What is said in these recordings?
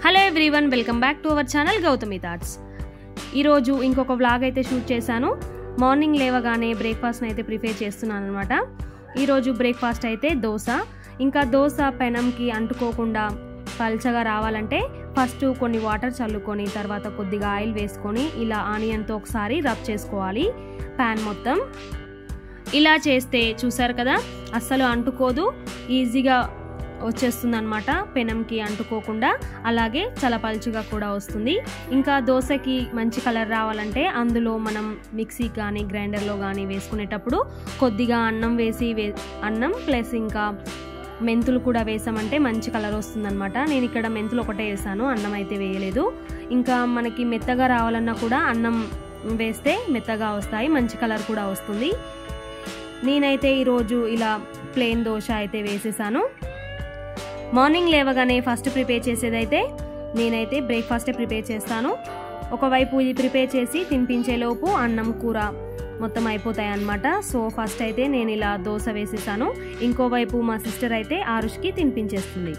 hello everyone welcome back to our channel Gautami thoughts ఈరోజు ఇంకొక vlog అయితే షూట్ చేశాను మార్నింగ్ లేవగానే బ్రేక్ఫాస్ట్ని అయితే ప్రిపేర్ చేస్తున్నాను అనమాట ఈరోజు బ్రేక్ఫాస్ట్ అయితే దోశ ఇంకా దోశ పెనంకి అంటుకోకుండా పల్చగా రావాలంటే ఫస్ట్ కొన్ని వాటర్ చల్లుకొని తర్వాత కొద్దిగా ఆయిల్ వేసుకొని ఇలా ఆనియన్తో ఒకసారి రబ్ చేసుకోవాలి ప్యాన్ మొత్తం ఇలా చేస్తే చూసారు కదా అస్సలు అంటుకోదు ఈజీగా వచ్చేస్తుంది అనమాట పెనంకి అంటుకోకుండా అలాగే చాలా పలుచుగా కూడా వస్తుంది ఇంకా దోశకి మంచి కలర్ రావాలంటే అందులో మనం మిక్సీ కానీ గ్రైండర్లో కానీ వేసుకునేటప్పుడు కొద్దిగా అన్నం వేసి వే అన్నం ప్లస్ ఇంకా మెంతులు కూడా వేసామంటే మంచి కలర్ వస్తుందన్నమాట నేను ఇక్కడ మెంతులు ఒకటే వేసాను అన్నం అయితే వేయలేదు ఇంకా మనకి మెత్తగా రావాలన్నా కూడా అన్నం వేస్తే మెత్తగా వస్తాయి మంచి కలర్ కూడా వస్తుంది నేనైతే ఈరోజు ఇలా ప్లెయిన్ దోశ అయితే వేసేసాను మార్నింగ్ లేవగానే ఫస్ట్ ప్రిపేర్ చేసేదైతే నేనైతే బ్రేక్ఫాస్టే ప్రిపేర్ చేస్తాను ఒకవైపు ఇది ప్రిపేర్ చేసి తినిపించేలోపు అన్నం కూర మొత్తం అయిపోతాయి అన్నమాట సో ఫస్ట్ అయితే నేను ఇలా దోశ వేసేసాను ఇంకోవైపు మా సిస్టర్ అయితే ఆరుష్కి తినిపించేస్తుంది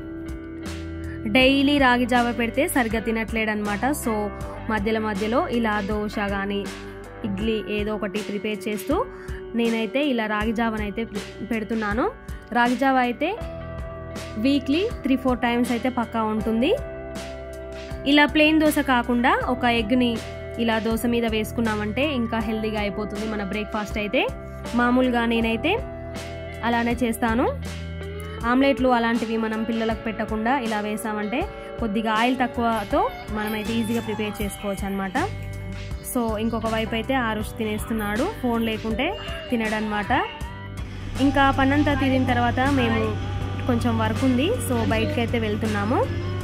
డైలీ రాగి జావ పెడితే సరిగ్గా తినట్లేడనమాట సో మధ్యలో మధ్యలో ఇలా దోశ కానీ ఇడ్లీ ఏదో ఒకటి ప్రిపేర్ చేస్తూ నేనైతే ఇలా రాగి జావనైతే పెడుతున్నాను రాగి జావ అయితే వీక్లీ త్రీ ఫోర్ టైమ్స్ అయితే పక్కా ఉంటుంది ఇలా ప్లెయిన్ దోశ కాకుండా ఒక ఎగ్ని ఇలా దోశ మీద వేసుకున్నామంటే ఇంకా హెల్తీగా అయిపోతుంది మన బ్రేక్ఫాస్ట్ అయితే మామూలుగా నేనైతే అలానే చేస్తాను ఆమ్లెట్లు అలాంటివి మనం పిల్లలకు పెట్టకుండా ఇలా వేసామంటే కొద్దిగా ఆయిల్ తక్కువతో మనమైతే ఈజీగా ప్రిపేర్ చేసుకోవచ్చు అనమాట సో ఇంకొక వైపు అయితే ఆరుష్ తినేస్తున్నాడు ఫోన్ లేకుంటే తినడనమాట ఇంకా పనంతా తిరిగిన తర్వాత మేము కొంచెం వర్క్ ఉంది సో బయటకి అయితే వెళ్తున్నాము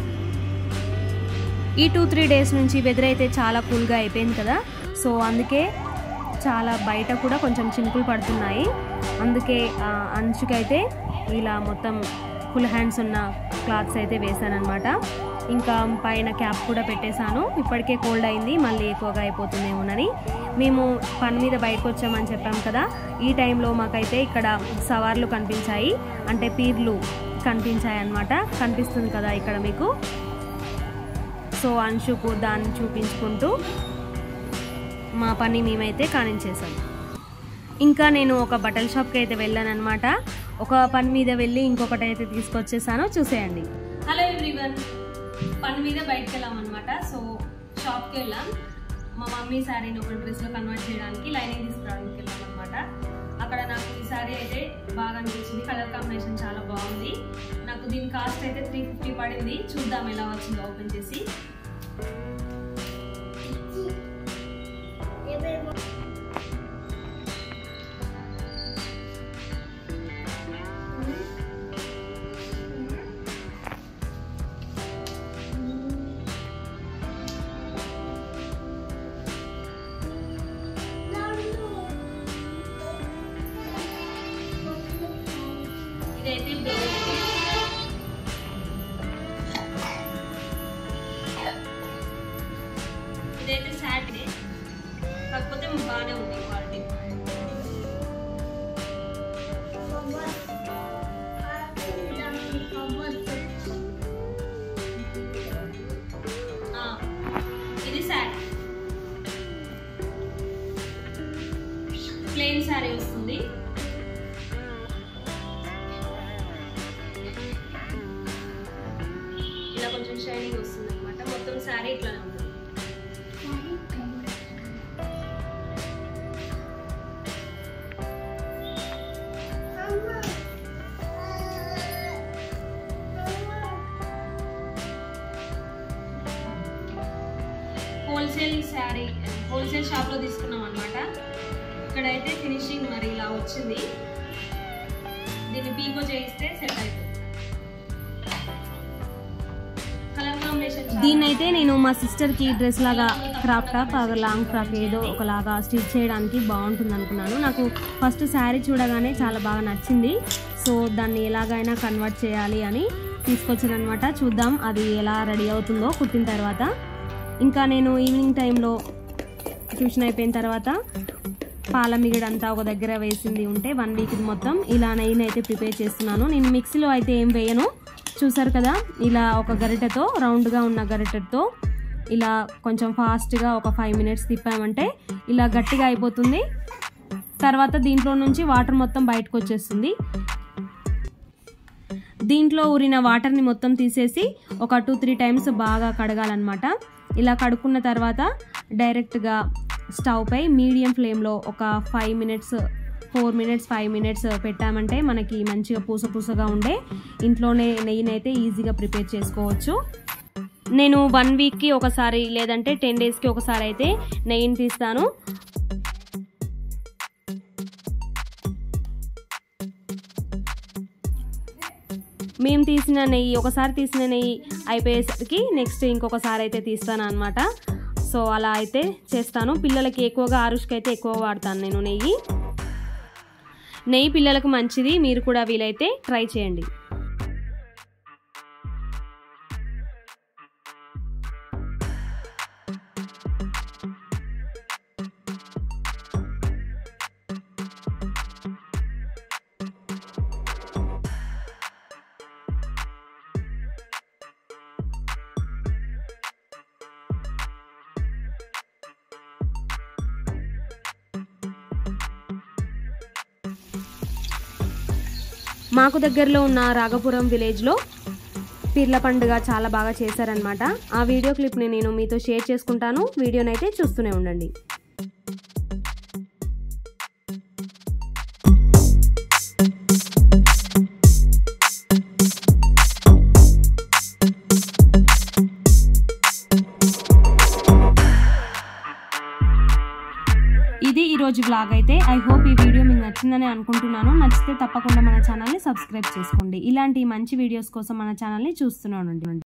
ఈ టూ త్రీ డేస్ నుంచి వెదర్ అయితే చాలా కూల్గా అయిపోయింది కదా సో అందుకే చాలా బయట కూడా కొంచెం చినుకులు పడుతున్నాయి అందుకే అంచుకైతే ఇలా మొత్తం ఫుల్ హ్యాండ్స్ ఉన్న క్లాత్స్ అయితే వేసానమాట ఇంకా పైన క్యాప్ కూడా పెట్టేశాను ఇప్పటికే కోల్డ్ అయింది మళ్ళీ ఎక్కువగా అయిపోతుందేమోనని మేము పని మీద బయటకు వచ్చామని చెప్పాం కదా ఈ టైంలో మాకైతే ఇక్కడ సవార్లు కనిపించాయి అంటే పీర్లు కనిపించాయి అన్నమాట కనిపిస్తుంది కదా ఇక్కడ మీకు సో అంశుకు దాన్ని చూపించుకుంటూ మా పని మేమైతే కానించేసాం ఇంకా నేను ఒక బట్టల షాప్కి అయితే వెళ్ళాను అనమాట ఒక పని మీద వెళ్ళి ఇంకొకటి అయితే తీసుకొచ్చేసాను చూసేయండి హలో ఎవ్రీవన్ పని మీద బయటకు వెళ్ళామన్నమాట సో షాప్కి వెళ్ళాం మా మమ్మీ శారీని ఒక డ్రెస్లో కన్వర్ట్ చేయడానికి లైనింగ్ తీసుకురావడానికి వెళ్ళాం అనమాట అక్కడ నాకు ఈ శారీ అయితే బాగా అనిపించింది కలర్ కాంబినేషన్ చాలా బాగుంది నాకు దీని కాస్ట్ అయితే త్రీ ఫిఫ్టీ పడింది చూద్దాం ఎలా వచ్చిందో ఓపెన్ చేసి ఇదైతే బ్లౌజ్ ఇదైతే సాటర్డే కాకపోతే బాగానే ఉంది క్వాలిటీ ఇది శారీ ప్లెయిన్ శారీ వస్తుంది ఇలా కొంచెం షైనింగ్ వస్తుంది అనమాట మొత్తం శారీ ఇట్లానే ఉంటుంది హోల్సేల్ శారీ హోల్సేల్ షాప్లో తీసుకున్నాం అనమాట ఇక్కడైతే ఫినిషింగ్ మరి ఇలా వచ్చింది దీన్ని పీకో చేయిస్తే సెట్ అయిపోతుంది దీన్నైతే నేను మా సిస్టర్కి డ్రెస్ లాగా క్రాప్ టాప్ లాంగ్ ఫ్రాక్ ఏదో ఒకలాగా స్టిచ్ చేయడానికి బాగుంటుంది అనుకున్నాను నాకు ఫస్ట్ శారీ చూడగానే చాలా బాగా నచ్చింది సో దాన్ని ఎలాగైనా కన్వర్ట్ చేయాలి అని తీసుకొచ్చాను అనమాట చూద్దాం అది ఎలా రెడీ అవుతుందో కుట్టిన తర్వాత ఇంకా నేను ఈవినింగ్ టైంలో ట్యూషన్ అయిపోయిన తర్వాత పాల మిగడంతా ఒక దగ్గర వేసింది ఉంటే వన్ వీక్ మొత్తం ఇలా నెయ్యిని అయితే ప్రిపేర్ చేస్తున్నాను నేను మిక్సీలో అయితే ఏం వేయను చూసారు కదా ఇలా ఒక గరిటెతో రౌండ్గా ఉన్న గరిటెతో ఇలా కొంచెం ఫాస్ట్గా ఒక ఫైవ్ మినిట్స్ తిప్పామంటే ఇలా గట్టిగా అయిపోతుంది తర్వాత దీంట్లో నుంచి వాటర్ మొత్తం బయటకు వచ్చేస్తుంది దీంట్లో ఊరిన వాటర్ని మొత్తం తీసేసి ఒక టూ త్రీ టైమ్స్ బాగా కడగాలన్నమాట ఇలా కడుక్కున్న తర్వాత డైరెక్ట్గా స్టవ్ పై మీడియం ఫ్లేమ్లో ఒక five minutes four minutes five minutes పెట్టామంటే మనకి మంచిగా పూస పూసగా ఉండే ఇంట్లోనే నెయ్యిని అయితే ఈజీగా ప్రిపేర్ చేసుకోవచ్చు నేను వన్ వీక్కి ఒకసారి లేదంటే టెన్ డేస్కి ఒకసారి అయితే నెయ్యిని తీస్తాను మేము తీసిన నెయ్యి ఒకసారి తీసిన నెయ్యి అయిపోయేసరికి నెక్స్ట్ ఇంకొకసారి అయితే తీస్తాను అనమాట సో అలా అయితే చేస్తాను పిల్లలకి ఎక్కువగా ఆరుష్కి అయితే ఎక్కువ వాడతాను నేను నెయ్యి నెయ్యి పిల్లలకు మంచిది మీరు కూడా వీలైతే ట్రై చేయండి మాకు దగ్గరలో ఉన్న రాఘపురం విలేజ్లో పీర్ల పండుగ చాలా బాగా చేశారనమాట ఆ వీడియో క్లిప్ని నేను మీతో షేర్ చేసుకుంటాను వీడియోనైతే చూస్తూనే ఉండండి ఇది ఈరోజు బ్లాగ్ అయితే ఐ హోప్ ఈ వీడియో మీకు నచ్చిందని అనుకుంటున్నాను నచ్చితే తప్పకుండా మన ఛానల్ని సబ్స్క్రైబ్ చేసుకోండి ఇలాంటి మంచి వీడియోస్ కోసం మన ఛానల్ని చూస్తూనే ఉండండి